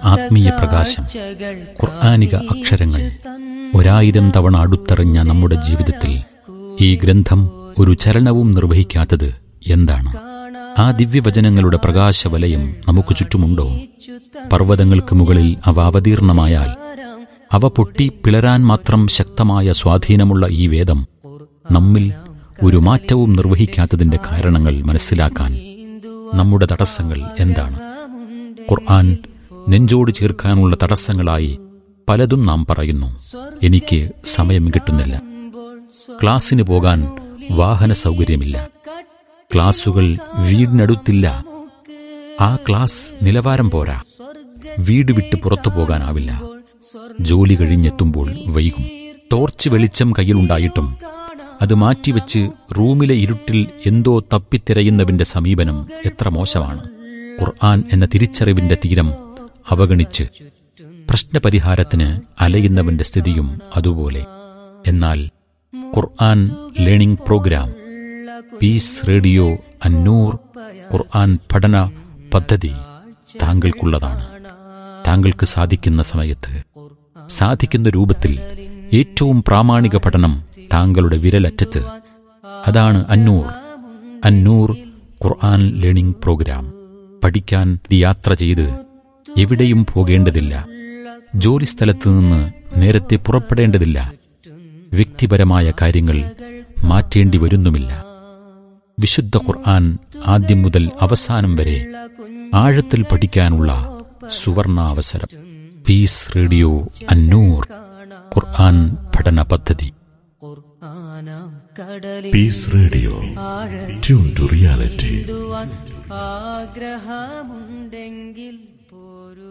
ആത്മീയ പ്രകാശം ഖുർആാനിക അക്ഷരങ്ങൾ ഒരായിരം തവണ അടുത്തെറിഞ്ഞ നമ്മുടെ ജീവിതത്തിൽ ഈ ഗ്രന്ഥം ഒരു ചലനവും നിർവഹിക്കാത്തത് എന്താണ് ആ ദിവ്യവചനങ്ങളുടെ പ്രകാശവലയം നമുക്ക് ചുറ്റുമുണ്ടോ പർവ്വതങ്ങൾക്ക് മുകളിൽ അവ അവതീർണമായാൽ അവ പൊട്ടി പിളരാൻ മാത്രം ശക്തമായ സ്വാധീനമുള്ള ഈ വേദം നമ്മിൽ ഒരു മാറ്റവും നിർവഹിക്കാത്തതിന്റെ കാരണങ്ങൾ മനസ്സിലാക്കാൻ നമ്മുടെ തടസ്സങ്ങൾ എന്താണ് ഖുർആൻ നെഞ്ചോട് ചേർക്കാനുള്ള തടസ്സങ്ങളായി പലതും നാം പറയുന്നു എനിക്ക് സമയം കിട്ടുന്നില്ല ക്ലാസ്സിന് പോകാൻ വാഹന സൗകര്യമില്ല ക്ലാസുകൾ വീടിനടുത്തില്ല ആ ക്ലാസ് നിലവാരം പോരാ വീട് വിട്ട് പുറത്തു പോകാനാവില്ല ജോലി കഴിഞ്ഞെത്തുമ്പോൾ വൈകും ടോർച്ച് വെളിച്ചം കയ്യിലുണ്ടായിട്ടും അത് മാറ്റിവെച്ച് റൂമിലെ ഇരുട്ടിൽ എന്തോ തപ്പിത്തിരയുന്നവന്റെ സമീപനം എത്ര മോശമാണ് ഖുർആൻ എന്ന തിരിച്ചറിവിന്റെ തീരം അവഗണിച്ച് പ്രശ്നപരിഹാരത്തിന് അലയുന്നവന്റെ സ്ഥിതിയും അതുപോലെ എന്നാൽ Quran learning programme peace radio Annoor Quran പഠന പദ്ധതി താങ്കൾക്കുള്ളതാണ് താങ്കൾക്ക് സാധിക്കുന്ന സമയത്ത് സാധിക്കുന്ന രൂപത്തിൽ ഏറ്റവും പ്രാമാണിക പഠനം താങ്കളുടെ വിരലറ്റത്ത് അതാണ് അന്നൂർ അന്നൂർ ഖുർആൻ ലേണിംഗ് പ്രോഗ്രാം പഠിക്കാൻ യാത്ര ചെയ്ത് എവിടെയും പോകേണ്ടതില്ല ജോലിസ്ഥലത്ത് നിന്ന് നേരത്തെ പുറപ്പെടേണ്ടതില്ല വ്യക്തിപരമായ കാര്യങ്ങൾ മാറ്റേണ്ടി വരുന്നുമില്ല വിശുദ്ധ ഖുർആൻ ആദ്യം മുതൽ അവസാനം വരെ ആഴത്തിൽ പഠിക്കാനുള്ള സുവർണാവസരം പീസ് റേഡിയോ അന്നൂർ ഖുർആൻ പഠന പദ്ധതി peace radio tune to reality ആഗ്രഹമുണ്ടെങ്കിൽ പോരൂ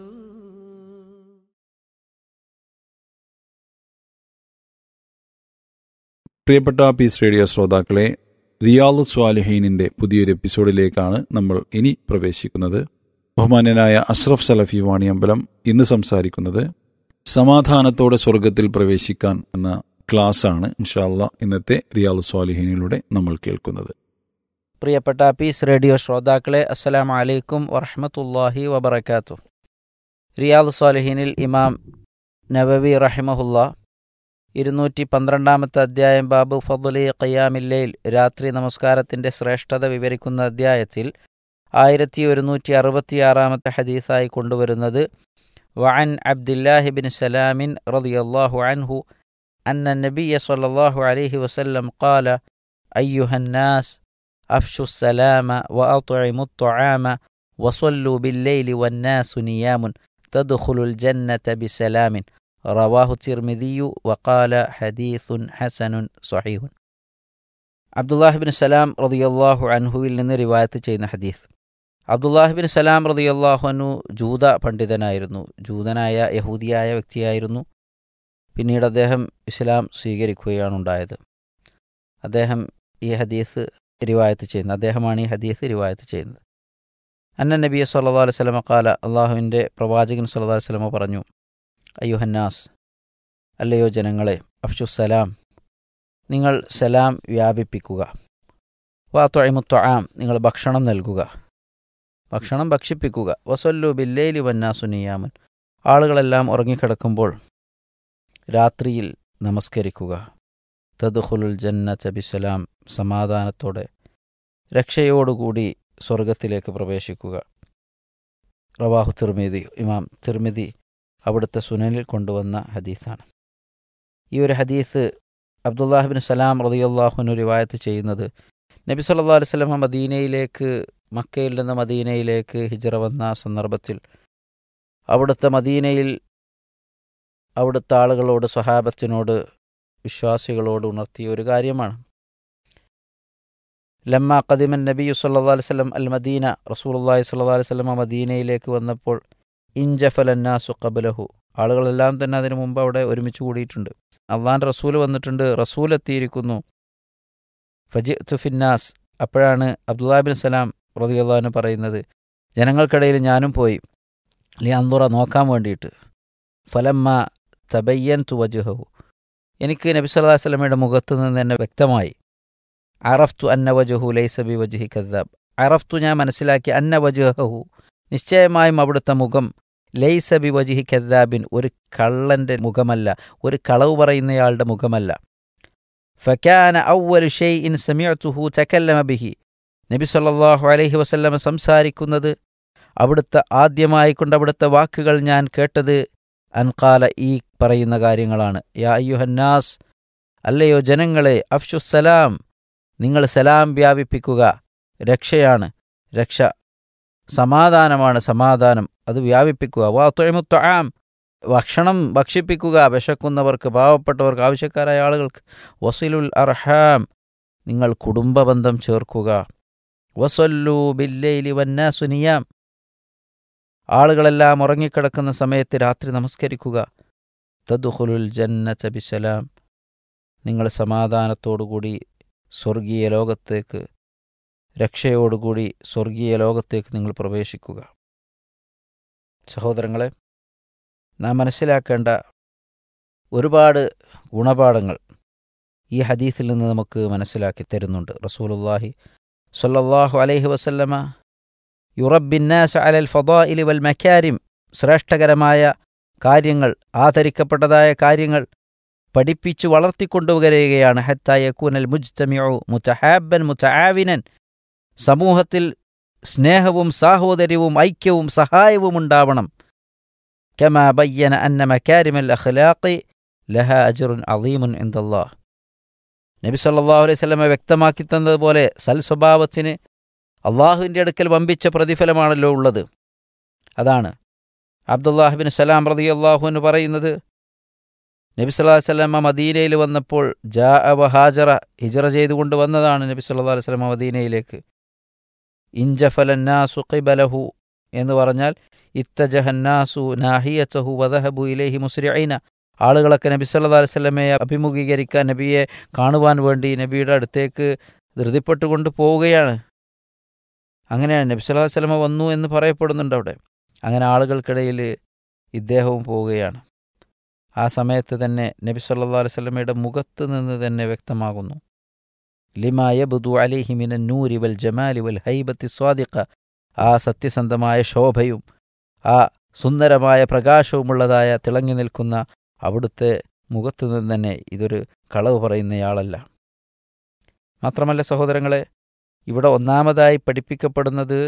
പ്രിയപ്പെട്ട പീസ് റേഡിയോ ശ്രോതാക്കളെ റിയാൽ സ്വാലിഹീനിന്റെ പുതിയൊരു എപ്പിസോഡിലേക്കാണ് നമ്മൾ ഇനി പ്രവേശിക്കുന്നത് ബഹുമാന്യനായ അഷ്റഫ് സലഫി വാണിയമ്പലം ഇന്ന് സംസാരിക്കുന്നത് സമാധാനത്തോടെ സ്വർഗത്തിൽ പ്രവേശിക്കാൻ എന്ന ക്ലാസ് ആണ് ഇൻഷാല്ല ഇന്നത്തെ റിയാൽ സ്വാലിഹീനിലൂടെ നമ്മൾ കേൾക്കുന്നത് പ്രിയപ്പെട്ട പീസ് റേഡിയോ ശ്രോതാക്കളെ അസ്സലാമു അലൈക്കും വറഹ്മത്തുള്ളാഹി വബറകാത്തു റിയാദ് സ്വാലിഹീനിൽ ഇമാം നബവി റഹിമഹുല്ല ഇരുന്നൂറ്റി പന്ത്രണ്ടാമത്തെ അധ്യായം ബാബു ഫضലി ഖയ്യാമില്ലയിൽ രാത്രി നമസ്കാരത്തിൻ്റെ ശ്രേഷ്ഠത വിവരിക്കുന്ന അധ്യായത്തിൽ ആയിരത്തി ഒരുന്നൂറ്റി അറുപത്തിയാറാമത്തെ ഹദീസായി കൊണ്ടുവരുന്നത് വഅൻ അബ്ദില്ലാഹി ബിൻ സലാമിൻ റളിയല്ലാഹു അൻഹു അന്ന നബിയ സല്ലല്ലാഹു അലൈഹി വസല്ലം ഖാല അയ്യുഹന്നാസ് أفشوا السلام وأطعموا الطعام وصلوا بالليل والناس نيام تدخلوا الجنة بسلام رواه الترمذي وقال حديث حسن صحيح അബ്ദുല്ലാഹി ബിൻ സലാം റതിയല്ലാഹു അൻഹുവിൽ നിന്ന് റിവായത്ത് ചെയ്യുന്ന ഹദീസ് അബ്ദുല്ലാഹി ബിൻ സലാം റതിയല്ലാഹു അൻഹു ജൂത പണ്ഡിതനായിരുന്നു ജൂതനായ യഹൂദിയായ വ്യക്തിയായിരുന്നു പിന്നീട് അദ്ദേഹം ഇസ്ലാം സ്വീകരിക്കുകയാണ് ഉണ്ടായത് അദ്ദേഹം ഈ ഹദീസ് റിവായത്ത് ചെയ്യുന്നത് അദ്ദേഹമാണ് ഈ ഹദീസ് റിവായത്ത് ചെയ്യുന്നത് അന്ന നബി സല്ലാ അലൈഹി സ്വലമ കാല അള്ളാഹുവിൻ്റെ പ്രവാചകൻ സല്ലാ അലൈഹി സ്വലമ പറഞ്ഞു അയ്യുഹന്നാസ് അല്ലയോ ജനങ്ങളെ അഫ്ഷു സലാം നിങ്ങൾ സലാം വ്യാപിപ്പിക്കുക വാ തൊഴിമുത്തൊആം നിങ്ങൾ ഭക്ഷണം നൽകുക ഭക്ഷണം ഭക്ഷിപ്പിക്കുക വസല്ലു ബില്ലേലി വന്നാസു നിയാമൻ ആളുകളെല്ലാം ഉറങ്ങിക്കിടക്കുമ്പോൾ രാത്രിയിൽ നമസ്കരിക്കുക തദ്ഖുലുൽ ജന്നത ബിസലാം സമാധാനത്തോടെ രക്ഷയോടുകൂടി സ്വർഗത്തിലേക്ക് പ്രവേശിക്കുക റവാഹു തിർമിതി ഇമാം തിർമിതി അവിടുത്തെ സുനനിൽ കൊണ്ടുവന്ന ഹദീസാണ് ഈ ഒരു ഹദീസ് അബ്ദുല്ലാഹിബിൻ സലാം റതിയല്ലാഹുനു റിവായത്ത് ചെയ്യുന്നത് നബി സല്ലാ അലൈഹി സ്വലമ മദീനയിലേക്ക് മക്കയിൽ നിന്ന് മദീനയിലേക്ക് ഹിജറ വന്ന സന്ദർഭത്തിൽ അവിടുത്തെ മദീനയിൽ അവിടുത്തെ ആളുകളോട് സ്വഹാബത്തിനോട് വിശ്വാസികളോട് ഉണർത്തിയ ഒരു കാര്യമാണ് ലമ്മ ഖദിമൻ നബി സല്ലാ അലൈവല്ലം അൽ മദീന റസൂലുള്ളാഹി സ്വല്ലാ അലൈഹി സ്വലമ മദീനയിലേക്ക് വന്നപ്പോൾ ഇൻജഫലന്നാസു കബലഹു ആളുകളെല്ലാം തന്നെ അതിനു മുമ്പ് അവിടെ ഒരുമിച്ച് കൂടിയിട്ടുണ്ട് അള്ളാൻ റസൂൽ വന്നിട്ടുണ്ട് റസൂൽ എത്തിയിരിക്കുന്നു ഫജി തുഫിന്നാസ് അപ്പോഴാണ് അബ്ദുല്ലാബിൻ സലാം റതിയുള്ളഹാന് പറയുന്നത് ജനങ്ങൾക്കിടയിൽ ഞാനും പോയി ലി അന്തുറ നോക്കാൻ വേണ്ടിയിട്ട് ഫലമ്മ തബയ്യൻ തുവജുഹു എനിക്ക് നബി സല്ലാ വല്ലമയുടെ മുഖത്ത് നിന്ന് തന്നെ വ്യക്തമായി അറഫ്തു അന്ന വജുഹു ലൈസബി വജുഹി കദ്ദാബ് അറഫ്തു ഞാൻ മനസ്സിലാക്കി അന്ന വജുഹു നിശ്ചയമായും അവിടുത്തെ മുഖം ലൈസ ബി വജിഹി കദ്ദാബിൻ ഒരു കള്ളൻ്റെ മുഖമല്ല ഒരു കളവ് പറയുന്നയാളുടെ മുഖമല്ല ഫക്കാന ഔവലു ഷെയ്ഇൻ സമീഅത്തുഹു തകല്ലമ ബിഹി നബി സല്ലല്ലാഹു അലൈഹി വസല്ലമ സംസാരിക്കുന്നത് അവിടുത്തെ ആദ്യമായിക്കൊണ്ട് അവിടുത്തെ വാക്കുകൾ ഞാൻ കേട്ടത് അൻകാല ഈ പറയുന്ന കാര്യങ്ങളാണ് യാ അയ്യുഹന്നാസ് അല്ലയോ ജനങ്ങളെ അഫ്ഷുസലാം നിങ്ങൾ സലാം വ്യാപിപ്പിക്കുക രക്ഷയാണ് രക്ഷ സമാധാനമാണ് സമാധാനം അത് വ്യാപിപ്പിക്കുക വാ തൊഴിമുത്തൊഴാം ഭക്ഷണം ഭക്ഷിപ്പിക്കുക വിശക്കുന്നവർക്ക് പാവപ്പെട്ടവർക്ക് ആവശ്യക്കാരായ ആളുകൾക്ക് വസിലുൽ അർഹാം നിങ്ങൾ കുടുംബബന്ധം ചേർക്കുക വസല്ലു ബില്ലൈലി വന്നാസുനിയാം ആളുകളെല്ലാം ഉറങ്ങിക്കിടക്കുന്ന സമയത്ത് രാത്രി നമസ്കരിക്കുക തദ്ഖുലുൽ ജന്നത ബിസലാം നിങ്ങൾ സമാധാനത്തോടുകൂടി സ്വർഗീയ ലോകത്തേക്ക് രക്ഷയോടുകൂടി സ്വർഗീയ ലോകത്തേക്ക് നിങ്ങൾ പ്രവേശിക്കുക സഹോദരങ്ങളെ നാം മനസ്സിലാക്കേണ്ട ഒരുപാട് ഗുണപാഠങ്ങൾ ഈ ഹദീസിൽ നിന്ന് നമുക്ക് മനസ്സിലാക്കി തരുന്നുണ്ട് റസൂലുല്ലാഹി സല്ലല്ലാഹു അലൈഹി വസല്ലമ യുറബിന്നാസ അലൽ ഫദാഇലി വൽ മക്കാരിം ശ്രേഷ്ഠകരമായ കാര്യങ്ങൾ ആദരിക്കപ്പെട്ടതായ കാര്യങ്ങൾ പഠിപ്പിച്ചു വളർത്തിക്കൊണ്ടുവരികയാണ് ഹത്തായക്കൂനൽ മുജ്തമിഉ മുത്തഹാബൻ മുത്തആവിനൻ സമൂഹത്തിൽ സ്നേഹവും സാഹോദര്യവും ഐക്യവും സഹായവും ഉണ്ടാവണം കമാ ബയ്യന അന്ന മക്കാരിമൽ അഖ്ലാഖി ലഹ അജ്റുൻ അദീമുൻ ഇൻദല്ലാഹ് നബി സല്ലല്ലാഹു അലൈഹി വസല്ലമ വ്യക്തമാക്കി തന്നതുപോലെ സൽ സ്വഭാവത്തിന് അള്ളാഹുവിൻ്റെ അടുക്കൽ വമ്പിച്ച പ്രതിഫലമാണല്ലോ ഉള്ളത് അതാണ് അബ്ദുല്ലാഹിബിൻ സലാം റതി അള്ളാഹുവിന് പറയുന്നത് നബി സല്ലല്ലാഹു അലൈഹി വസല്ലമ മദീനയിൽ വന്നപ്പോൾ ജാ വ ഹാജറ ഹിജറ ചെയ്തുകൊണ്ട് വന്നതാണ് നബി സല്ലല്ലാഹു അലൈഹി വസല്ലമ മദീനയിലേക്ക് ഇഞ്ചഫലന്നാസു ഖിബലഹു എന്ന് പറഞ്ഞാൽ ഇത്തജഹന്നാസു നാഹിയച്ചഹു വദഹബു ഇലേഹി മുസ്രിഐന ആളുകളൊക്കെ നബി സല്ലല്ലാഹു അലൈഹി വസല്ലമയെ അഭിമുഖീകരിക്കാൻ നബിയെ കാണുവാൻ വേണ്ടി നബിയുടെ അടുത്തേക്ക് ധൃതിപ്പെട്ടുകൊണ്ട് പോവുകയാണ് അങ്ങനെയാണ് നബി സല്ലല്ലാഹു അലൈഹി വസല്ലമ വന്നു എന്ന് പറയപ്പെടുന്നുണ്ട് അവിടെ അങ്ങനെ ആളുകൾക്കിടയിൽ ഇദ്ദേഹവും പോവുകയാണ് ആ സമയത്ത് തന്നെ നബി സല്ലല്ലാഹു അലൈഹി വസല്ലമയുടെ മുഖത്ത് നിന്ന് തന്നെ വ്യക്തമാകുന്നു ലിമായബുദു അലിഹി മിനൻ നൂരി വൽ ജമാലി വൽ ഹൈബത്തി സ്വാദിഖ ആ സത്യസന്ധമായ ശോഭയും ആ സുന്ദരമായ പ്രകാശവുമുള്ളതായ തിളങ്ങി നിൽക്കുന്ന അവിടുത്തെ മുഖത്തു നിന്ന് തന്നെ ഇതൊരു കളവ് പറയുന്നയാളല്ല മാത്രമല്ല സഹോദരങ്ങളെ ഇവിടെ ഒന്നാമതായി പഠിപ്പിക്കപ്പെടുന്നത്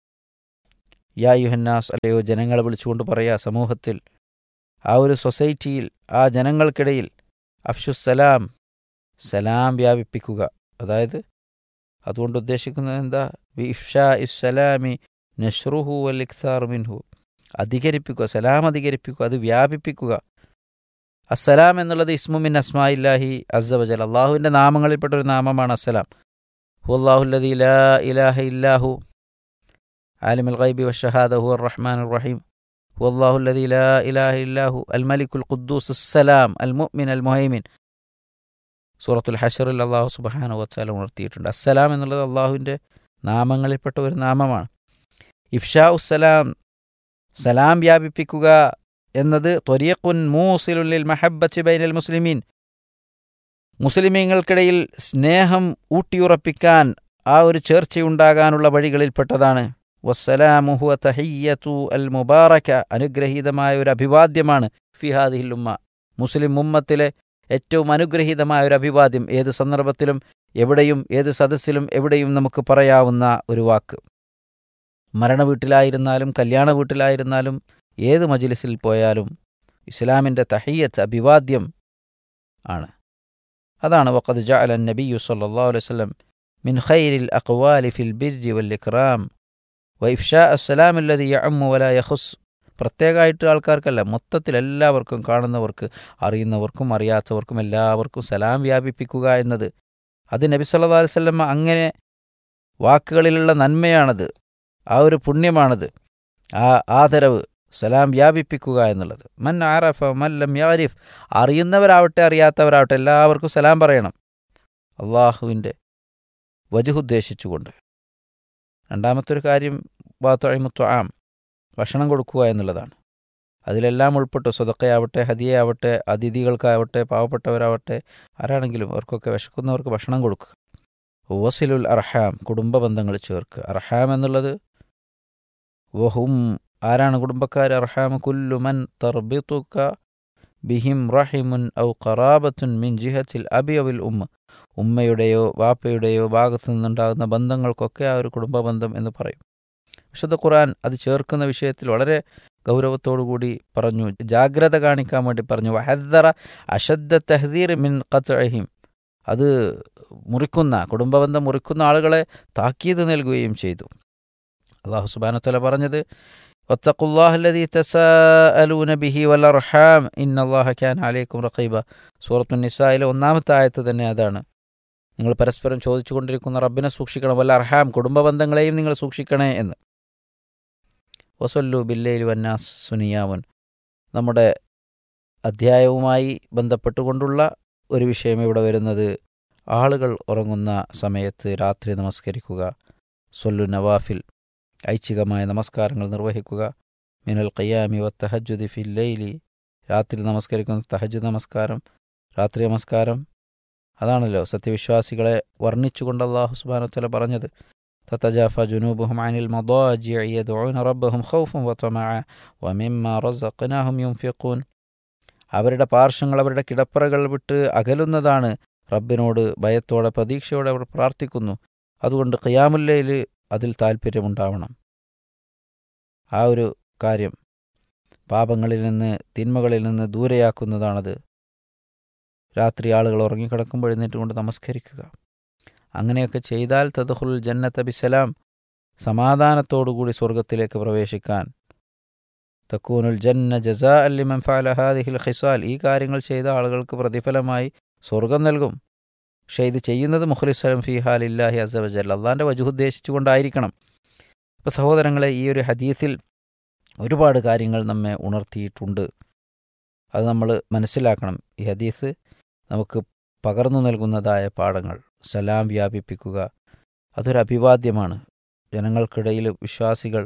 യാ യുഹന്നാസ് അല്ലയോ ജനങ്ങളെ വിളിച്ചുകൊണ്ട് പറയാ സമൂഹത്തിൽ ആ ഒരു സൊസൈറ്റിയിൽ ആ ജനങ്ങൾക്കിടയിൽ അഫ്ഷുസലാം സലാം വ്യാപിപ്പിക്കുക അതായത് അതുകൊണ്ട് ഉദ്ദേശിക്കുന്നത് എന്താ വിഫ്ഷാ ഇസ്സലാമി നഷ്റുഹു വൽ ഇഖ്താർ മിൻഹു അധികരിപ്പിക്കുക സലാം അധികരിപ്പിക്കുക അത് വ്യാപിപ്പിക്കുക അസ്സലാം എന്നുള്ളത് ഇസ്മുമിൻ അസ്മായില്ലാഹി അസ്സവജൽ അള്ളാഹുവിൻ്റെ നാമങ്ങളിൽപ്പെട്ട ഒരു നാമമാണ് അസ്സലാം ഹു അള്ളാഹുല്ലദി ലാ ഇലാഹ ഇല്ലാഹു عالم الغيب والشهادة هو الرحمن الرحيم هو الله الذي لا إله إلا هو الملك القدوس السلام المؤمن المهيمن സൂറത്തുൽ ഹഷറിൽ അള്ളാഹു സുബഹാന വച്ചാല ഉണർത്തിയിട്ടുണ്ട് അസ്സലാം എന്നുള്ളത് അള്ളാഹുവിൻ്റെ നാമങ്ങളിൽപ്പെട്ട ഒരു നാമമാണ് ഇഫ്ഷാ ഉസ്സലാം സലാം വ്യാപിപ്പിക്കുക എന്നത് ത്വരീഖുൻ മൂസിലുല്ലിൽ മഹബച്ച് ബൈനൽ മുസ്ലിമീൻ മുസ്ലിമീങ്ങൾക്കിടയിൽ സ്നേഹം ഊട്ടിയുറപ്പിക്കാൻ ആ ഒരു ചേർച്ചയുണ്ടാകാനുള്ള വഴികളിൽപ്പെട്ടതാണ് വസ്സലാമുഹു തഹിയ്യത്തു അൽ മുബാറക അനുഗ്രഹീതമായ ഒരു അഭിവാദ്യമാണ് ഫിഹാദിഹിൽ ഉമ്മ മുസ്ലിം ഉമ്മത്തിലെ ഏറ്റവും അനുഗ്രഹീതമായ ഒരു അഭിവാദ്യം ഏത് സന്ദർഭത്തിലും എവിടെയും ഏത് സദസ്സിലും എവിടെയും നമുക്ക് പറയാവുന്ന ഒരു വാക്ക് മരണ വീട്ടിലായിരുന്നാലും കല്യാണ വീട്ടിലായിരുന്നാലും ഏത് മജിലിസിൽ പോയാലും ഇസ്ലാമിൻ്റെ തഹയ്യത്ത് അഭിവാദ്യം ആണ് അതാണ് വഖദ് ജഅല നബിയു സല്ലല്ലാഹു അലൈഹി വസല്ലം മിൻ ഖൈരിൽ അഖ്വാലി ഫിൽ ബിർരി വൽ ഇക്റാം വൈഫ്ഷാ അസ്സലാം അല്ലദി യഅമ്മു വലാ യഖുസ് പ്രത്യേകമായിട്ട് ആൾക്കാർക്കല്ല മൊത്തത്തിൽ എല്ലാവർക്കും കാണുന്നവർക്ക് അറിയുന്നവർക്കും അറിയാത്തവർക്കും എല്ലാവർക്കും സലാം വ്യാപിപ്പിക്കുക എന്നത് അത് നബി സല്ലല്ലാഹു അലൈഹി വസല്ലം അങ്ങനെ വാക്കുകളിലുള്ള നന്മയാണത് ആ ഒരു പുണ്യമാണത് ആ ആദരവ് സലാം വ്യാപിപ്പിക്കുക എന്നുള്ളത് മൻ ആറഫ മല്ലം യാരിഫ് അറിയുന്നവരാവട്ടെ അറിയാത്തവരാവട്ടെ എല്ലാവർക്കും സലാം പറയണം അള്ളാഹുവിൻ്റെ വജുഹുദ്ദേശിച്ചുകൊണ്ട് രണ്ടാമത്തെ ഒരു കാര്യം ബാത്തൊഴിമുത്വ ആം ഭക്ഷണം കൊടുക്കുക എന്നുള്ളതാണ് അതിലെല്ലാം ഉൾപ്പെട്ടു സ്വതക്കയാവട്ടെ ഹദിയയാവട്ടെ അതിഥികൾക്കാവട്ടെ പാവപ്പെട്ടവരാവട്ടെ ആരാണെങ്കിലും അവർക്കൊക്കെ വിശക്കുന്നവർക്ക് ഭക്ഷണം കൊടുക്കുക വസിലുൽ അർഹാം കുടുംബ ബന്ധങ്ങൾ ചേർക്കുക അർഹാം എന്നുള്ളത് വഹും ആരാണ് കുടുംബക്കാർ അർഹാമു കുല്ലുമൻ തർബിത്തുക ബിഹിം റഹിമുൻ ഔ ഖറാബത്തുൻ മിൻ ജിഹത്തിൽ അബിയവിൽ ഉമ്മ ഉമ്മയുടെയോ വാപ്പയുടെയോ ഭാഗത്തു നിന്നുണ്ടാകുന്ന ബന്ധങ്ങൾക്കൊക്കെ ആ ഒരു കുടുംബ ബന്ധം എന്ന് പറയും വിശുദ്ധ ഖുർആൻ അത് ചേർക്കുന്ന വിഷയത്തിൽ വളരെ ഗൗരവത്തോടുകൂടി പറഞ്ഞു ജാഗ്രത കാണിക്കാൻ വേണ്ടി പറഞ്ഞു വഹദ്ദറ അശദ്ദ തഹദീർ മിൻ ഖത്അഹിം അത് മുറിക്കുന്ന കുടുംബബന്ധം മുറിക്കുന്ന ആളുകളെ താക്കീത് നൽകുകയും ചെയ്തു അള്ളാഹു സുബാനത്തല പറഞ്ഞത് ഒത്തഖുല്ലാഹല്ലതി തസാഅലൂന ബിഹി വലർഹാം ഇന്നല്ലാഹ ക്യാൻ അലൈക്കും റഖീബ സൂറത്തു നിസായിലെ ഒന്നാമത്തെ ആയത്ത് തന്നെ അതാണ് നിങ്ങൾ പരസ്പരം ചോദിച്ചുകൊണ്ടിരിക്കുന്ന റബ്ബിനെ സൂക്ഷിക്കണം വല്ല അർഹാം കുടുംബ ബന്ധങ്ങളെയും നിങ്ങൾ സൂക്ഷിക്കണേ എന്ന് വസല്ലു ബില്ലയിൽ വന്നാസ് സുനിയാമുൻ നമ്മുടെ അധ്യായവുമായി ബന്ധപ്പെട്ടുകൊണ്ടുള്ള ഒരു വിഷയം ഇവിടെ വരുന്നത് ആളുകൾ ഉറങ്ങുന്ന സമയത്ത് രാത്രി നമസ്കരിക്കുക സൊല്ലു നവാഫിൽ ഐച്ഛികമായ നമസ്കാരങ്ങൾ നിർവഹിക്കുക മിനൽ ഖയ്യാമി വ തഹജുദി ഫിൽ ലൈലി രാത്രി നമസ്കരിക്കുന്ന തഹജുദ് നമസ്കാരം രാത്രി നമസ്കാരം അതാണല്ലോ സത്യവിശ്വാസികളെ വർണ്ണിച്ചുകൊണ്ട് അള്ളാഹു സുബാനുത്തല പറഞ്ഞത് തത്തജാഫ ജുനൂബുഹും അനിൽ മദാജിഇ യദ്ഉന റബ്ബഹും ഖൗഫൻ വതമഅ വമിമ്മ റസഖ്നാഹും യുൻഫിഖൂൻ അവരുടെ പാർശ്വങ്ങൾ അവരുടെ കിടപ്പറകൾ വിട്ട് അകലുന്നതാണ് റബ്ബിനോട് ഭയത്തോടെ പ്രതീക്ഷയോടെ അവർ പ്രാർത്ഥിക്കുന്നു അതുകൊണ്ട് ഖിയാമുല്ലയിൽ അതിൽ താല്പര്യമുണ്ടാവണം ആ ഒരു കാര്യം പാപങ്ങളിൽ നിന്ന് തിന്മകളിൽ നിന്ന് ദൂരെയാക്കുന്നതാണത് രാത്രി ആളുകൾ ഉറങ്ങിക്കിടക്കുമ്പോൾ എഴുന്നേറ്റ് കൊണ്ട് നമസ്കരിക്കുക അങ്ങനെയൊക്കെ ചെയ്താൽ തദ്ഹുൽ ജന്നത്ത് ബിസലാം സമാധാനത്തോടുകൂടി സ്വർഗത്തിലേക്ക് പ്രവേശിക്കാൻ തക്കൂനുൽ ജന്ന ജസാ അല്ലിമൻ ഫഅല ഹാദിഹിൽ ഖിസാൽ ഈ കാര്യങ്ങൾ ചെയ്ത ആളുകൾക്ക് പ്രതിഫലമായി സ്വർഗം നൽകും പക്ഷേ ഇത് ചെയ്യുന്നത് മുഖ്ലിസ്ലം ഫി ഹാലില്ലാഹി അസവജൽ അള്ളാൻ്റെ വജു ഉദ്ദേശിച്ചുകൊണ്ടായിരിക്കണം അപ്പോൾ സഹോദരങ്ങളെ ഈ ഒരു ഹദീസിൽ ഒരുപാട് കാര്യങ്ങൾ നമ്മെ ഉണർത്തിയിട്ടുണ്ട് അത് നമ്മൾ മനസ്സിലാക്കണം ഈ ഹദീസ് നമുക്ക് പകർന്നു നൽകുന്നതായ പാഠങ്ങൾ സലാം വ്യാപിപ്പിക്കുക അതൊരു അഭിവാദ്യമാണ് ജനങ്ങൾക്കിടയിൽ വിശ്വാസികൾ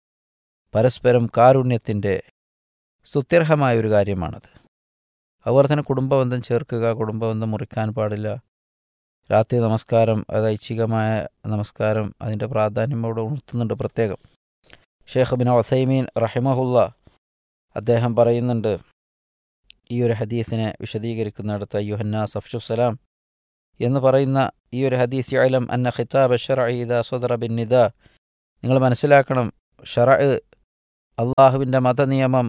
പരസ്പരം കാരുണ്യത്തിൻ്റെ സ്തുത്യർഹമായ ഒരു കാര്യമാണത് അതുപോലെ തന്നെ കുടുംബബന്ധം ചേർക്കുക കുടുംബബന്ധം മുറിക്കാൻ പാടില്ല രാത്രി നമസ്കാരം അത് ഐച്ഛികമായ നമസ്കാരം അതിൻ്റെ പ്രാധാന്യം അവിടെ ഉണർത്തുന്നുണ്ട് പ്രത്യേകം ഷേഖ് ബിൻ ഒസൈമീൻ റഹിമഹുല്ല അദ്ദേഹം പറയുന്നുണ്ട് ഈ ഒരു ഹദീസിനെ വിശദീകരിക്കുന്നിടത്ത് യുഹന്ന സഫ്ഷു സലാം എന്ന് പറയുന്ന ഈ ഒരു ഹദീസ് അലം അന്ന ഖിതാബ് ഷറഇദ സുദറ ബിൻ നിദ നിങ്ങൾ മനസ്സിലാക്കണം ഷറ അള്ളാഹുവിൻ്റെ മതനിയമം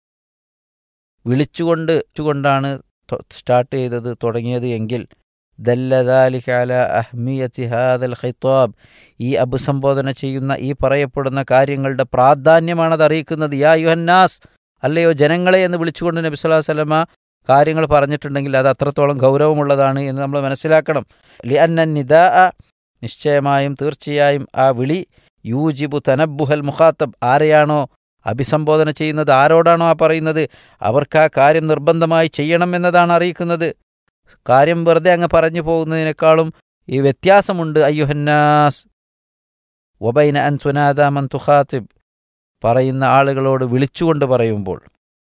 വിളിച്ചുകൊണ്ട് കൊണ്ടാണ് സ്റ്റാർട്ട് ചെയ്തത് തുടങ്ങിയത് എങ്കിൽ ദല്ലദാലിക അല അഹ്മിയത്തി ഹാദൽ ഖിത്താബ് ഈ അഭിസംബോധന ചെയ്യുന്ന ഈ പറയപ്പെടുന്ന കാര്യങ്ങളുടെ പ്രാധാന്യമാണത് അറിയിക്കുന്നത് യാ യുഹന്നാസ് അല്ലയോ ജനങ്ങളെ എന്ന് വിളിച്ചുകൊണ്ട് നബി സ്വല്ലാ വല്ലമ കാര്യങ്ങൾ പറഞ്ഞിട്ടുണ്ടെങ്കിൽ അത് അത്രത്തോളം ഗൗരവമുള്ളതാണ് എന്ന് നമ്മൾ മനസ്സിലാക്കണം ലി അന്ന നിദാ നിശ്ചയമായും തീർച്ചയായും ആ വിളി യൂജിബു തനബുഹൽ മുഖാത്തബ് ആരെയാണോ അഭിസംബോധന ചെയ്യുന്നത് ആരോടാണോ ആ പറയുന്നത് അവർക്ക് ആ കാര്യം നിർബന്ധമായി ചെയ്യണം എന്നതാണ് അറിയിക്കുന്നത് കാര്യം വെറുതെ അങ്ങ് പറഞ്ഞു പോകുന്നതിനേക്കാളും ഈ വ്യത്യാസമുണ്ട് അയ്യുഹന്നാസ് വബൈന അൻ സുനാദ മൻ തുഖാത്തിബ് പറയുന്ന ആളുകളോട് വിളിച്ചുകൊണ്ട് പറയുമ്പോൾ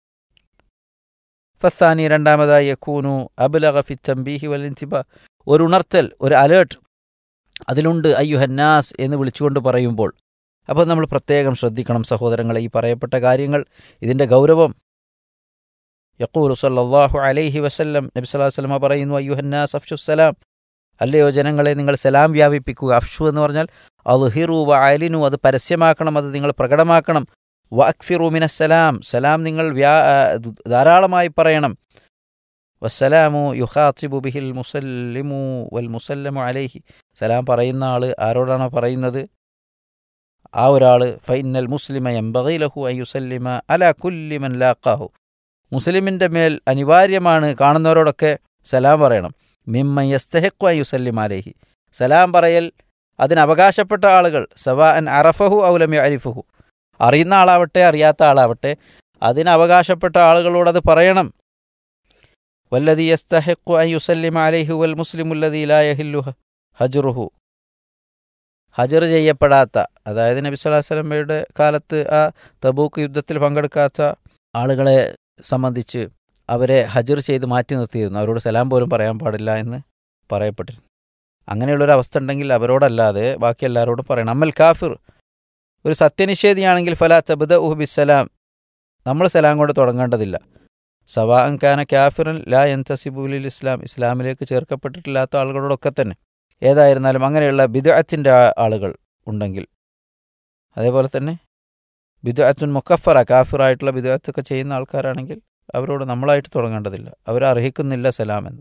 ഫസാനി രണ്ടാമതായി യക്കൂനു അബുലഗ ഫി തംബീഹി വലിൻസിബ ഒരു ഉണർത്തൽ ഒരു അലേർട്ട് അതിലുണ്ട് അയ്യുഹന്നാസ് എന്ന് വിളിച്ചുകൊണ്ട് പറയുമ്പോൾ അപ്പോൾ നമ്മൾ പ്രത്യേകം ശ്രദ്ധിക്കണം സഹോദരങ്ങളെ ഈ പറയപ്പെട്ട കാര്യങ്ങൾ ഇതിൻ്റെ ഗൗരവം യക്കൂൽ സല്ലാഹു അലൈഹി വസല്ലം നബി സല്ലാഹു വസ്ലമ പറയുന്നു അയ്യുഹന്നാസ് അഫ്ഷു സലാം അല്ലയോ ജനങ്ങളെ നിങ്ങൾ സലാം വ്യാപിപ്പിക്കുക അഫ്ഷു എന്ന് പറഞ്ഞാൽ അൽഹിറു വ അലിനു അത് പരസ്യമാക്കണം അത് നിങ്ങൾ പ്രകടമാക്കണം വ അക്ഫിറു മിനസ്സലാം സലാം നിങ്ങൾ വ്യാ ധാരാളമായി പറയണം വസ്സലാമു യുഹാത്തിബു ബിഹിൽ മുസല്ലിമു വൽ മുസല്ലമു അലൈഹി സലാം പറയുന്ന ആൾ ആരോടാണോ പറയുന്നത് ആ ഒരാൾ ഫൈനൽ മുസ്ലിമ എംബഗൈലഹു അയ്യുസല്ലിമ അല കുല്ലിമൻ ലാക്കാഹു മുസ്ലിമിൻ്റെ മേൽ അനിവാര്യമാണ് കാണുന്നവരോടൊക്കെ സലാം പറയണം മിമ്മ യസ്തഹക്കു അയ്യുസല്ലിം അലൈഹി സലാം പറയൽ അതിന് അവകാശപ്പെട്ട ആളുകൾ സവാ അൻ അറഫഹു ഔലമി അരിഫഹു അറിയുന്ന ആളാവട്ടെ അറിയാത്ത ആളാവട്ടെ അതിന് അവകാശപ്പെട്ട ആളുകളോട് അത് പറയണം വല്ലതി യസ്തഹക്കു അയ്യുസല്ലിം അലൈഹു വൽ മുസ്ലിമുല്ലതി ലായഹില്ലു ഹജറുഹു ഹജർ ചെയ്യപ്പെടാത്ത അതായത് നബി സ്വലാഹു വസ്ലമയുടെ കാലത്ത് ആ തബൂക്ക് യുദ്ധത്തിൽ പങ്കെടുക്കാത്ത ആളുകളെ സംബന്ധിച്ച് അവരെ ഹജർ ചെയ്ത് മാറ്റി നിർത്തിയിരുന്നു അവരോട് സലാം പോലും പറയാൻ പാടില്ല എന്ന് പറയപ്പെട്ടിരുന്നു അങ്ങനെയുള്ളൊരു അവസ്ഥ ഉണ്ടെങ്കിൽ അവരോടല്ലാതെ ബാക്കി എല്ലാവരോടും പറയണം അമ്മൽ കാഫിർ ഒരു സത്യനിഷേധിയാണെങ്കിൽ ഫല തബുദ ഉഹ് ബിസ്സലാം നമ്മൾ സലാം കൊണ്ട് തുടങ്ങേണ്ടതില്ല സവാ അങ്കാന കാഫിറൻ ലാ എൻതസിബുലിൽ ഇസ്ലാം ഇസ്ലാമിലേക്ക് ചേർക്കപ്പെട്ടിട്ടില്ലാത്ത ആളുകളോടൊക്കെ തന്നെ ഏതായിരുന്നാലും അങ്ങനെയുള്ള ബിദഅത്തിൻ്റെ ആളുകൾ ഉണ്ടെങ്കിൽ അതേപോലെ തന്നെ ബിദഅത്തുൻ മുക്കഫറ കാഫിറായിട്ടുള്ള ബിദഅത്തൊക്കെ ചെയ്യുന്ന ആൾക്കാരാണെങ്കിൽ അവരോട് നമ്മളായിട്ട് തുടങ്ങേണ്ടതില്ല അവർ അർഹിക്കുന്നില്ല സലാം എന്ന്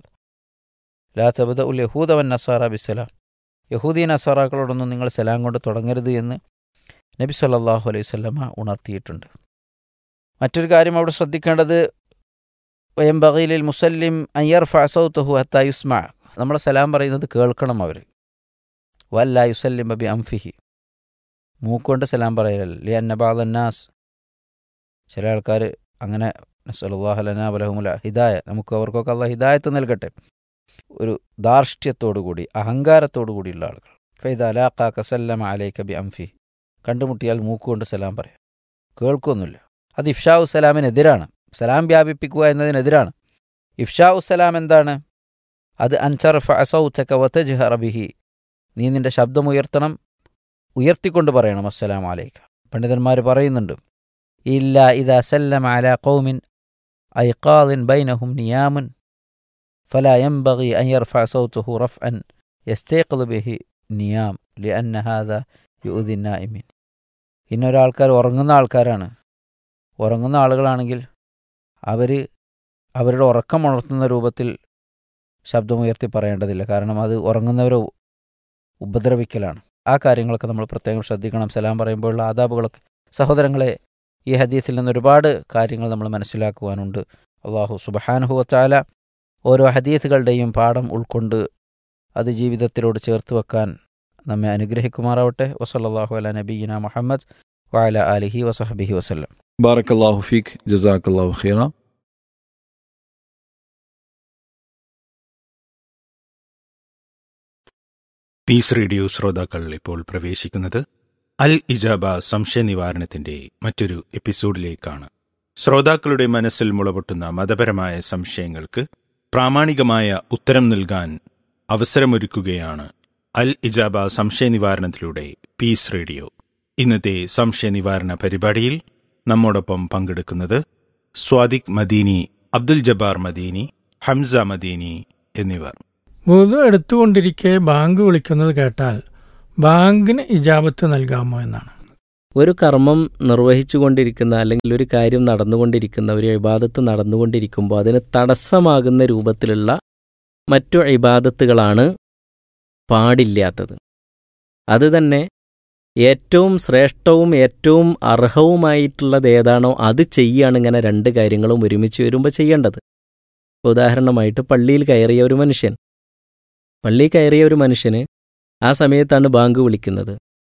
ലാ തബുദ ഉൽ യഹൂദവൻ നസാറ ബിസ്സലാം യഹൂദി നസാറാക്കളോടൊന്നും നിങ്ങൾ സലാം കൊണ്ട് തുടങ്ങരുത് എന്ന് നബി സല്ലല്ലാഹു അലൈഹി വസല്ലമ ഉണർത്തിയിട്ടുണ്ട് മറ്റൊരു കാര്യം അവിടെ ശ്രദ്ധിക്കേണ്ടത് വയം ബഗീലിൽ മുസല്ലിം അയ്യർ ഫസൗത്തഹു ഹത്ത യുസ്മ നമ്മളെ സലാം പറയുന്നത് കേൾക്കണം അവർ വല്ല യുസല്ലിം ബബി അംഫിഹി മൂക്കൊണ്ട് സലാം പറയലല്ല ലി അന്നബാദന്നാസ് ചില ആൾക്കാർ അങ്ങനെ നസലുല്ലാഹലന വലഹുമുല ഹിദായ നമുക്ക് അവർക്കൊക്കെ അല്ല ഹിദായത്ത് നൽകട്ടെ ഒരു ധാർഷ്ട്യത്തോടു കൂടി അഹങ്കാരത്തോടു കൂടിയുള്ള ആളുകൾ ഫൈദ അലാഖ കസല്ലമ അലൈക ബി അംഫി കണ്ടുമുട്ടിയാൽ മൂക്കുകൊണ്ട് സലാം പറയാം കേൾക്കൊന്നുമില്ല അത് ഇഫ്ഷാഉ സലാമിനെതിരാണ് സലാം വ്യാപിപ്പിക്കുക എന്നതിനെതിരാണ് ഇഫ്ഷാഉ സലാം എന്താണ് അത് അൻചർഫ അസൗത്തക വതജ്ഹറ ബിഹി നീ നിന്റെ ശബ്ദമുയർത്തണം ഉയർത്തിക്കൊണ്ട് പറയണം അസ്സലാം അലൈക്ക പണ്ഡിതന്മാർ പറയുന്നുണ്ട് ഇല്ല ഇത് അസല്ലം അല കൗമിൻ ഐഖാദിൻ ബൈനഹും നിയാമുൻ فلا ينبغي أن يرفع صوته رفعا يستيقظ به نيام لأن هذا يؤذي النائمين ഇന്നൊരാൾക്കാർ ഉറങ്ങുന്ന ആൾക്കാരാണ് ഉറങ്ങുന്ന ആളുകളാണെങ്കിൽ അവർ അവരുടെ ഉറക്കം ഉണർത്തുന്ന രൂപത്തിൽ ശബ്ദമുയർത്തി പറയേണ്ടതില്ല കാരണം അത് ഉറങ്ങുന്നവരെ ഉപദ്രവിക്കലാണ് ആ കാര്യങ്ങളൊക്കെ നമ്മൾ പ്രത്യേകം ശ്രദ്ധിക്കണം സലാം പറയുമ്പോഴുള്ള ആദാബുകളൊക്കെ സഹോദരങ്ങളെ ഈ ഹദീസിൽ നിന്ന് ഒരുപാട് കാര്യങ്ങൾ നമ്മൾ മനസ്സിലാക്കുവാനുണ്ട് അള്ളാഹു സുബഹാനുഹുവച്ചാല ഓരോ ഹദീസുകളുടെയും പാഠം ഉൾക്കൊണ്ട് അത് ജീവിതത്തിലോട് ചേർത്ത് വെക്കാൻ നമ്മെ അനുഗ്രഹിക്കുമാറാവട്ടെ വസല്ലാഹു അല നബീന മുഹമ്മദ് വഅല ആലിഹി വസഹബിഹി വസല്ലം ബാറക്കല്ലാഹു ഫീഖ് ജസാക്കല്ലാഹു ഖീറ പീസ് റേഡിയോ ശ്രോതാക്കൾ ഇപ്പോൾ പ്രവേശിക്കുന്നത് അൽ ഇജാബ സംശയ നിവാരണത്തിന്റെ മറ്റൊരു എപ്പിസോഡിലേക്കാണ് ശ്രോതാക്കളുടെ മനസ്സിൽ മുളപൊട്ടുന്ന മതപരമായ സംശയങ്ങൾക്ക് പ്രാമാണികമായ ഉത്തരം നൽകാൻ അവസരമൊരുക്കുകയാണ് അൽ ഇജാബ സംശയ നിവാരണത്തിലൂടെ പീസ് റേഡിയോ ഇന്നത്തെ സംശയ നിവാരണ പരിപാടിയിൽ നമ്മോടൊപ്പം പങ്കെടുക്കുന്നത് സ്വാദിഖ് മദീനി അബ്ദുൽ ജബ്ബാർ മദീനി ഹംസ മദീനി എന്നിവർ വുതു എടുത്തുകൊണ്ടിരിക്കെ ബാങ്ക് വിളിക്കുന്നത് കേട്ടാൽ ബാങ്കിന് ഇജാബത്ത് നൽകാമോ എന്നാണ് ഒരു കർമ്മം നിർവഹിച്ചുകൊണ്ടിരിക്കുന്ന അല്ലെങ്കിൽ ഒരു കാര്യം നടന്നുകൊണ്ടിരിക്കുന്ന ഒരു ഇബാദത്ത് നടന്നുകൊണ്ടിരിക്കുമ്പോൾ അതിന് തടസ്സമാകുന്ന രൂപത്തിലുള്ള മറ്റു ഇബാദത്തുകളാണ് പാടില്ലാത്തത് അത് തന്നെ ഏറ്റവും ശ്രേഷ്ഠവും ഏറ്റവും അർഹവുമായിട്ടുള്ളത് ഏതാണോ അത് ചെയ്യാണ് ഇങ്ങനെ രണ്ട് കാര്യങ്ങളും ഒരുമിച്ച് വരുമ്പോൾ ചെയ്യേണ്ടത് ഉദാഹരണമായിട്ട് പള്ളിയിൽ കയറിയ ഒരു മനുഷ്യൻ പള്ളിയിൽ കയറിയ ഒരു മനുഷ്യന് ആ സമയത്താണ് ബാങ്ക് വിളിക്കുന്നത്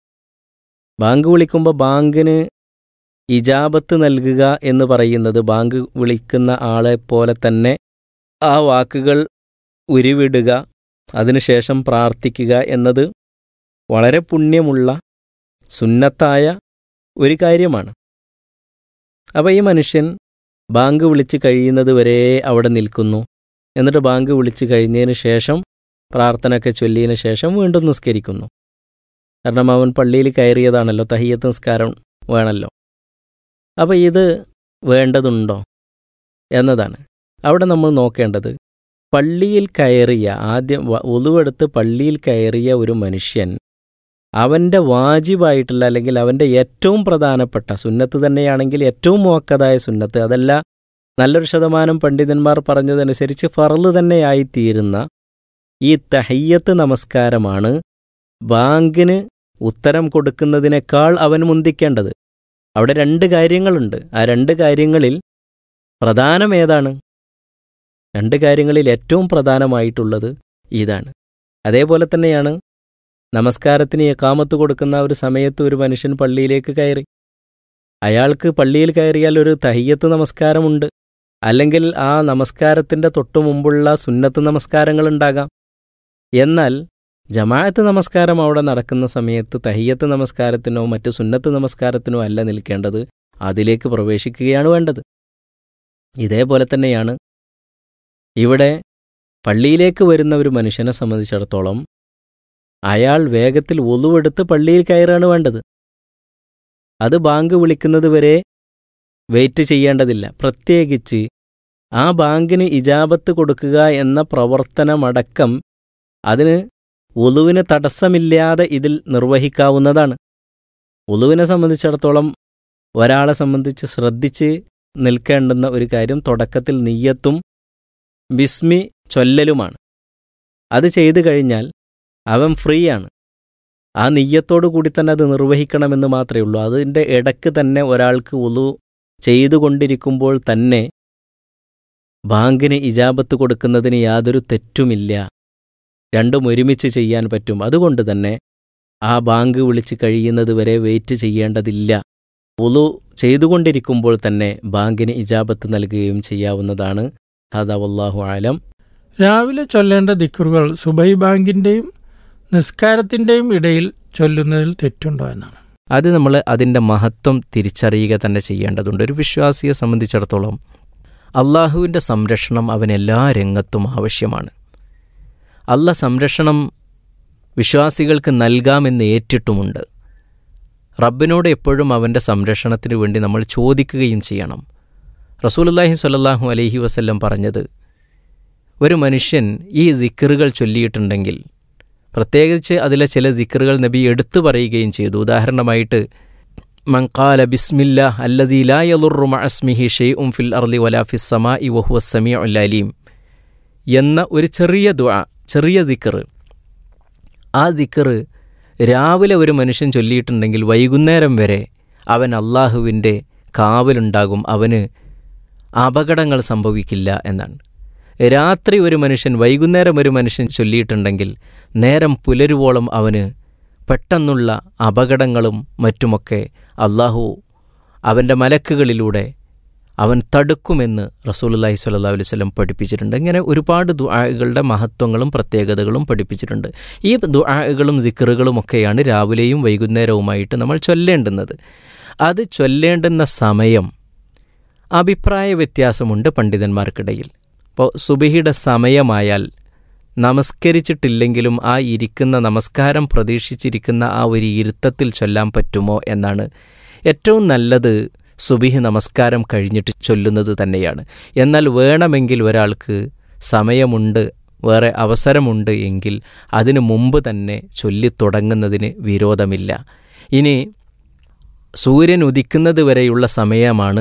ബാങ്ക് വിളിക്കുമ്പോൾ ബാങ്കിന് ഇജാബത്ത് നൽകുക എന്ന് പറയുന്നത് ബാങ്ക് വിളിക്കുന്ന ആളെ പോലെ തന്നെ ആ വാക്കുകൾ ഉരുവിടുക അതിനുശേഷം പ്രാർത്ഥിക്കുക എന്നത് വളരെ പുണ്യമുള്ള സുന്നത്തായ ഒരു കാര്യമാണ് അപ്പോൾ ഈ മനുഷ്യൻ ബാങ്ക് വിളിച്ച് കഴിയുന്നത് വരെ അവിടെ നിൽക്കുന്നു എന്നിട്ട് ബാങ്ക് വിളിച്ച് കഴിഞ്ഞതിന് ശേഷം പ്രാർത്ഥനയൊക്കെ ചൊല്ലിയതിന് ശേഷം വീണ്ടും നിസ്കരിക്കുന്നു കാരണം അവൻ പള്ളിയിൽ കയറിയതാണല്ലോ തഹിയത്ത് നിസ്കാരം വേണമല്ലോ അപ്പോൾ ഇത് വേണ്ടതുണ്ടോ എന്നതാണ് അവിടെ നമ്മൾ നോക്കേണ്ടത് പള്ളിയിൽ കയറിയ ആദ്യം ഒതുവെടുത്ത് പള്ളിയിൽ കയറിയ ഒരു മനുഷ്യൻ അവൻ്റെ വാജിബായിട്ടുള്ള അല്ലെങ്കിൽ അവൻ്റെ ഏറ്റവും പ്രധാനപ്പെട്ട സുന്നത്ത് തന്നെയാണെങ്കിൽ ഏറ്റവും മോക്കതായ സുന്നത്ത് അതല്ല നല്ലൊരു ശതമാനം പണ്ഡിതന്മാർ പറഞ്ഞതനുസരിച്ച് ഫറല് തന്നെയായിത്തീരുന്ന ഈ തഹയ്യത്ത് നമസ്കാരമാണ് ബാങ്കിന് ഉത്തരം കൊടുക്കുന്നതിനേക്കാൾ അവൻ മുന്തിക്കേണ്ടത് അവിടെ രണ്ട് കാര്യങ്ങളുണ്ട് ആ രണ്ട് കാര്യങ്ങളിൽ പ്രധാനം ഏതാണ് രണ്ട് കാര്യങ്ങളിൽ ഏറ്റവും പ്രധാനമായിട്ടുള്ളത് ഇതാണ് അതേപോലെ തന്നെയാണ് നമസ്കാരത്തിന് എക്കാമത്ത് കൊടുക്കുന്ന ഒരു സമയത്ത് ഒരു മനുഷ്യൻ പള്ളിയിലേക്ക് കയറി അയാൾക്ക് പള്ളിയിൽ കയറിയാൽ ഒരു തഹിയത്ത് നമസ്കാരമുണ്ട് അല്ലെങ്കിൽ ആ നമസ്കാരത്തിൻ്റെ തൊട്ടു മുമ്പുള്ള സുന്നത്ത് നമസ്കാരങ്ങളുണ്ടാകാം എന്നാൽ ജമാഅത്ത് നമസ്കാരം അവിടെ നടക്കുന്ന സമയത്ത് തഹിയത്ത് നമസ്കാരത്തിനോ മറ്റ് സുന്നത്ത് നമസ്കാരത്തിനോ അല്ല നിൽക്കേണ്ടത് അതിലേക്ക് പ്രവേശിക്കുകയാണ് വേണ്ടത് ഇതേപോലെ തന്നെയാണ് ഇവിടെ പള്ളിയിലേക്ക് വരുന്ന ഒരു മനുഷ്യനെ സംബന്ധിച്ചിടത്തോളം അയാൾ വേഗത്തിൽ ഒലുവെടുത്ത് പള്ളിയിൽ കയറാണ് വേണ്ടത് അത് ബാങ്ക് വിളിക്കുന്നത് വരെ വെയിറ്റ് ചെയ്യേണ്ടതില്ല പ്രത്യേകിച്ച് ആ ബാങ്കിന് ഇജാബത്ത് കൊടുക്കുക എന്ന പ്രവർത്തനമടക്കം അതിന് ഉളുവിന് തടസ്സമില്ലാതെ ഇതിൽ നിർവഹിക്കാവുന്നതാണ് ഉളുവിനെ സംബന്ധിച്ചിടത്തോളം ഒരാളെ സംബന്ധിച്ച് ശ്രദ്ധിച്ച് നിൽക്കേണ്ടുന്ന ഒരു കാര്യം തുടക്കത്തിൽ നെയ്യത്തും ബിസ്മി ചൊല്ലലുമാണ് അത് ചെയ്തു കഴിഞ്ഞാൽ അവൻ ഫ്രീ ആണ് ആ നെയ്യത്തോടു കൂടി തന്നെ അത് നിർവഹിക്കണമെന്ന് മാത്രമേ ഉള്ളൂ അതിൻ്റെ ഇടയ്ക്ക് തന്നെ ഒരാൾക്ക് ഉളു ചെയ്തുകൊണ്ടിരിക്കുമ്പോൾ തന്നെ ബാങ്കിന് ഇജാബത്ത് കൊടുക്കുന്നതിന് യാതൊരു തെറ്റുമില്ല രണ്ടും ഒരുമിച്ച് ചെയ്യാൻ പറ്റും അതുകൊണ്ട് തന്നെ ആ ബാങ്ക് വിളിച്ച് കഴിയുന്നത് വരെ വെയിറ്റ് ചെയ്യേണ്ടതില്ല ഉളു ചെയ്തുകൊണ്ടിരിക്കുമ്പോൾ തന്നെ ബാങ്കിന് ഇജാബത്ത് നൽകുകയും ചെയ്യാവുന്നതാണ് ഹദാ വല്ലാഹു ആലം രാവിലെ ചൊല്ലേണ്ട ദിക്കറുകൾ സുബൈ ബാങ്കിന്റെയും നിസ്കാരത്തിന്റെയും ഇടയിൽ ചൊല്ലുന്നതിൽ തെറ്റുണ്ടോ എന്നാണ് അത് നമ്മൾ അതിൻ്റെ മഹത്വം തിരിച്ചറിയുക തന്നെ ചെയ്യേണ്ടതുണ്ട് ഒരു വിശ്വാസിയെ സംബന്ധിച്ചിടത്തോളം അള്ളാഹുവിൻ്റെ സംരക്ഷണം അവൻ എല്ലാ രംഗത്തും ആവശ്യമാണ് അല്ല സംരക്ഷണം വിശ്വാസികൾക്ക് നൽകാമെന്ന് ഏറ്റിട്ടുമുണ്ട് റബ്ബിനോട് എപ്പോഴും അവൻ്റെ സംരക്ഷണത്തിന് വേണ്ടി നമ്മൾ ചോദിക്കുകയും ചെയ്യണം റസൂലുല്ലാഹി സ്വല്ലല്ലാഹു അലൈഹി വസല്ലം പറഞ്ഞത് ഒരു മനുഷ്യൻ ഈ ദിക്കറുകൾ ചൊല്ലിയിട്ടുണ്ടെങ്കിൽ പ്രത്യേകിച്ച് അതിലെ ചില ദിക്കറുകൾ നബി എടുത്തു പറയുകയും ചെയ്തു ഉദാഹരണമായിട്ട് മങ്കാല ബിസ്മില്ല അല്ലദീ ലാ യളുറു മഅസ്മിഹി ഷെയ്ഉം ഫിൽ അർളി വലാ ഫിസ് സമാഇ വഹുവ സമീഉൽ അലീം എന്ന ഒരു ചെറിയ ദുആ ചെറിയ ദിക്കറ് ആ ദിക്കറ് രാവിലെ ഒരു മനുഷ്യൻ ചൊല്ലിയിട്ടുണ്ടെങ്കിൽ വൈകുന്നേരം വരെ അവൻ അള്ളാഹുവിൻ്റെ കാവലുണ്ടാകും അവന് അപകടങ്ങൾ സംഭവിക്കില്ല എന്നാണ് രാത്രി ഒരു മനുഷ്യൻ വൈകുന്നേരം ഒരു മനുഷ്യൻ ചൊല്ലിയിട്ടുണ്ടെങ്കിൽ നേരം പുലരുവോളം അവന് പെട്ടെന്നുള്ള അപകടങ്ങളും മറ്റുമൊക്കെ അള്ളാഹു അവൻ്റെ മലക്കുകളിലൂടെ അവൻ തടുക്കുമെന്ന് റസൂലുല്ലാഹി സ്വല്ലല്ലാഹു അലൈഹി വസല്ലം പഠിപ്പിച്ചിട്ടുണ്ട് ഇങ്ങനെ ഒരുപാട് ദുആകളുടെ മഹത്വങ്ങളും പ്രത്യേകതകളും പഠിപ്പിച്ചിട്ടുണ്ട് ഈ ദുആകളും ദിക്റുകളും ഒക്കെയാണ് രാവിലെയും വൈകുന്നേരവുമായിട്ട് നമ്മൾ ചൊല്ലേണ്ടുന്നത് അത് ചൊല്ലേണ്ടുന്ന സമയം അഭിപ്രായ വ്യത്യാസമുണ്ട് പണ്ഡിതന്മാർക്കിടയിൽ ഇപ്പോൾ സുബഹിയുടെ സമയമായാൽ നമസ്കരിച്ചിട്ടില്ലെങ്കിലും ആ ഇരിക്കുന്ന നമസ്കാരം പ്രതീക്ഷിച്ചിരിക്കുന്ന ആ ഒരു ഇരുത്തത്തിൽ ചൊല്ലാൻ പറ്റുമോ എന്നാണ് ഏറ്റവും നല്ലത് സുബിഹി നമസ്കാരം കഴിഞ്ഞിട്ട് ചൊല്ലുന്നത് തന്നെയാണ് എന്നാൽ വേണമെങ്കിൽ ഒരാൾക്ക് സമയമുണ്ട് വേറെ അവസരമുണ്ട് എങ്കിൽ അതിനു മുമ്പ് തന്നെ ചൊല്ലിത്തുടങ്ങുന്നതിന് വിരോധമില്ല ഇനി സൂര്യൻ ഉദിക്കുന്നത് വരെയുള്ള സമയമാണ്